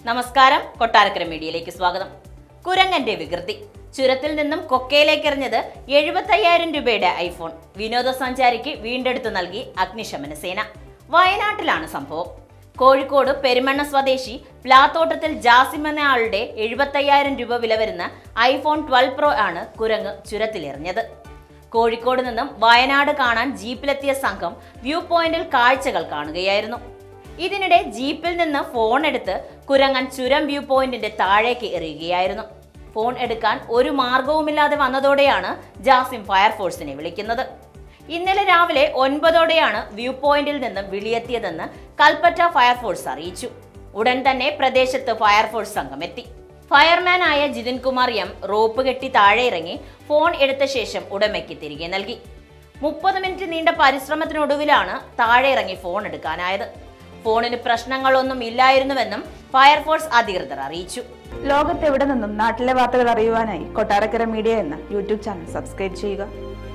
നമസ്കാരം കൊട്ടാരക്കര മീഡിയയിലേക്ക് സ്വാഗതം കുരങ്ങന്റെ വികൃതി ചുരത്തിൽ നിന്നും കൊക്കയിലേക്ക് എറിഞ്ഞത് എഴുപത്തയ്യായിരം രൂപയുടെ ഐഫോൺ വിനോദസഞ്ചാരിക്ക് വീണ്ടെടുത്തു നൽകി അഗ്നിശമന സേന വയനാട്ടിലാണ് സംഭവം കോഴിക്കോട് പെരുമണ്ണ സ്വദേശി പ്ലാത്തോട്ടത്തിൽ ജാസിം എന്ന ആളുടെ എഴുപത്തയ്യായിരം രൂപ വില വരുന്ന ഐഫോൺ ട്വൽവ് പ്രോ ആണ് കുരങ്ങ് ചുരത്തിലെറിഞ്ഞത് കോഴിക്കോട് നിന്നും വയനാട് കാണാൻ ജീപ്പിലെത്തിയ സംഘം വ്യൂ പോയിന്റിൽ കാഴ്ചകൾ കാണുകയായിരുന്നു ഇതിനിടെ ജീപ്പിൽ നിന്ന് ഫോൺ എടുത്ത് കുരങ്ങൻ ചുരം വ്യൂ പോയിന്റിന്റെ താഴേക്ക് എറിയുകയായിരുന്നു ഫോൺ എടുക്കാൻ ഒരു മാർഗവുമില്ലാതെ വന്നതോടെയാണ് ജാസിം ഫയർഫോഴ്സിനെ വിളിക്കുന്നത് ഇന്നലെ രാവിലെ ഒൻപതോടെയാണ് വ്യൂ പോയിന്റിൽ നിന്ന് വിളിയെത്തിയതെന്ന് കൽപ്പറ്റ ഫയർഫോഴ്സ് അറിയിച്ചു ഉടൻ തന്നെ പ്രദേശത്ത് ഫയർഫോഴ്സ് സംഘം എത്തി ഫയർമാനായ ജിതിൻ കുമാർ എം റോപ്പ് കെട്ടി താഴെ ഇറങ്ങി ഫോൺ എടുത്ത ശേഷം ഉടമയ്ക്ക് തിരികെ നൽകി മുപ്പത് മിനിറ്റ് നീണ്ട പരിശ്രമത്തിനൊടുവിലാണ് താഴെ ഇറങ്ങി ഫോൺ എടുക്കാനായത് ഫോണിന് പ്രശ്നങ്ങളൊന്നും ഇല്ലായിരുന്നുവെന്നും ഫയർഫോഴ്സ് അധികൃതർ അറിയിച്ചു ലോകത്തെവിടെ നിന്നും നാട്ടിലെ വാർത്തകൾ അറിയുവാനായി കൊട്ടാരക്കര മീഡിയ എന്ന യൂട്യൂബ് ചാനൽ സബ്സ്ക്രൈബ് ചെയ്യുക